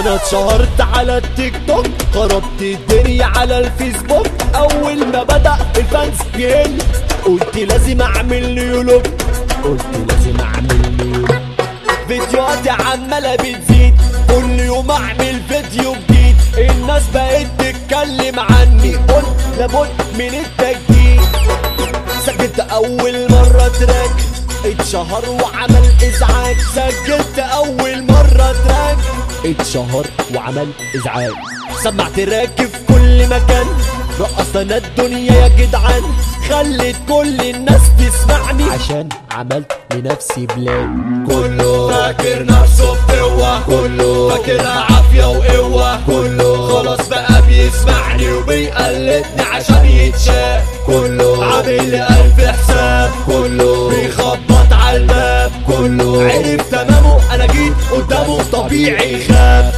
انا اتشهرت على التيك توك خربت الدنيا على الفيسبوك اول ما بدأ الفانز يقل قلت لازم اعمل لي لوك قلت لازم اعمل لي لوك فيديوهاتي عمالة بتزيد كل يوم اعمل فيديو جديد الناس بقت تتكلم عني قلت لابد من التجديد سجلت اول مرة تراك اتشهر وعمل ازعاج سجلت اول مرة تراك اتشهر وعمل ازعاج سمعت راكب في كل مكان رقصنا الدنيا يا جدعان خلت كل الناس تسمعني عشان عملت لنفسي بلان كله فاكر نفسه بقوة كله فاكرها عافية وقوة كله خلاص بقى بيسمعني وبيقلدني عشان يتشاف كله عامل لي ألف حساب كله بيخبط على الباب كله عرف تمامه أنا جيت قدامه طبيعي خاف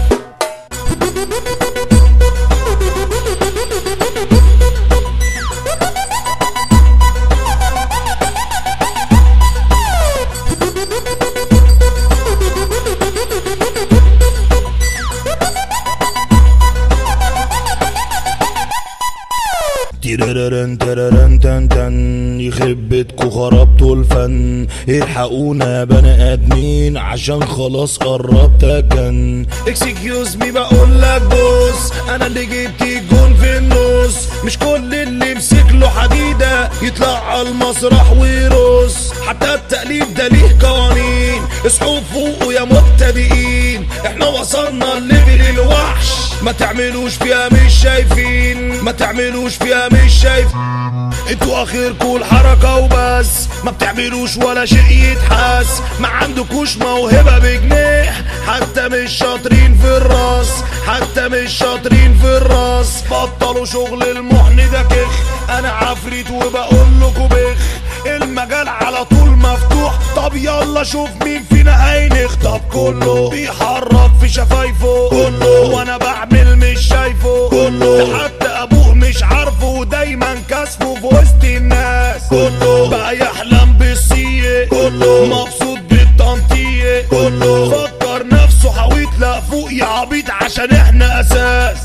تيرارن ترارن تن تن يخرب بيتكو خربتوا الفن الحقونا يا بني ادمين عشان خلاص قربت اكن اكسكيوز مي بقول لك بص انا اللي جبت الجون في النص مش كل اللي مسك له حديده يطلع على المسرح ويرص حتى التقليد ده ليه قوانين اصحوا فوقوا يا مبتدئين احنا وصلنا الليفل الوحش ما تعملوش فيها مش شايفين ما تعملوش فيها مش شايف انتوا اخركوا الحركة وبس ما بتعملوش ولا شيء يتحس ما عندكوش موهبة بجنيه حتى مش شاطرين في الراس حتى مش شاطرين في الراس بطلوا شغل المحن ده كخ انا عفريت وبقول لكم بخ المجال على طول مفتوح طب يلا شوف مين فينا هينخ طب كله بيحرك في شفايفه كله وانا بعمل مش شايفه كله ده حتى ابوه مش عارفه ودايما كاسفه في وسط الناس كله بقى يحلم بالسيه كله مبسوط بالتنطية كله فكر نفسه حويط لا فوق يا عبيط عشان احنا اساس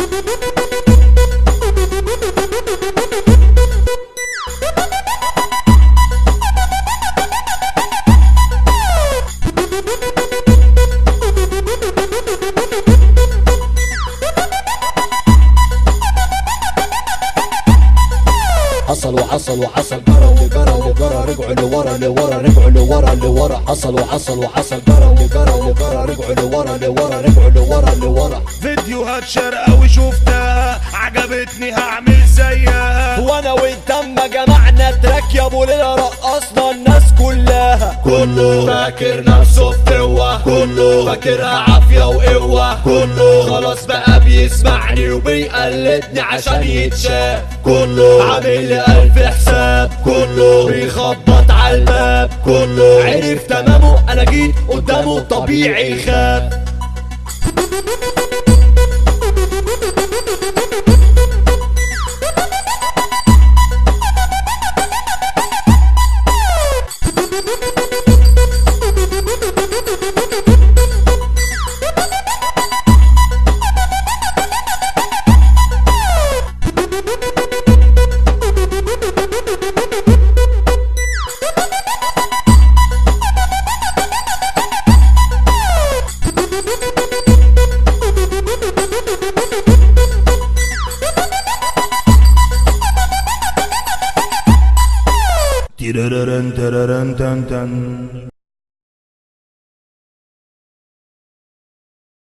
حصل وحصل وحصل جرى اللي جرى اللي جرى رجعوا لورا لورا رجعوا لورا لورا حصل وحصل وحصل جرى اللي جرى اللي جرى رجعوا لورا لورا رجعوا لورا لورا فيديوهات شرقاوي شفتها عجبتني هعمل زيها وانا وانت اما جمعنا تراك يا ابو ليلى رقصنا الناس كلها كله فاكر نفسه بقوة كله فاكرها عافية وقوة كله خلاص بقى بيسمعني وبيقلدني عشان يتشاف كله عامل لي ألف حساب كله بيخبط على الباب كله عرف تمامه أنا جيت قدامه طبيعي خاف تيرارن ترارن تن تن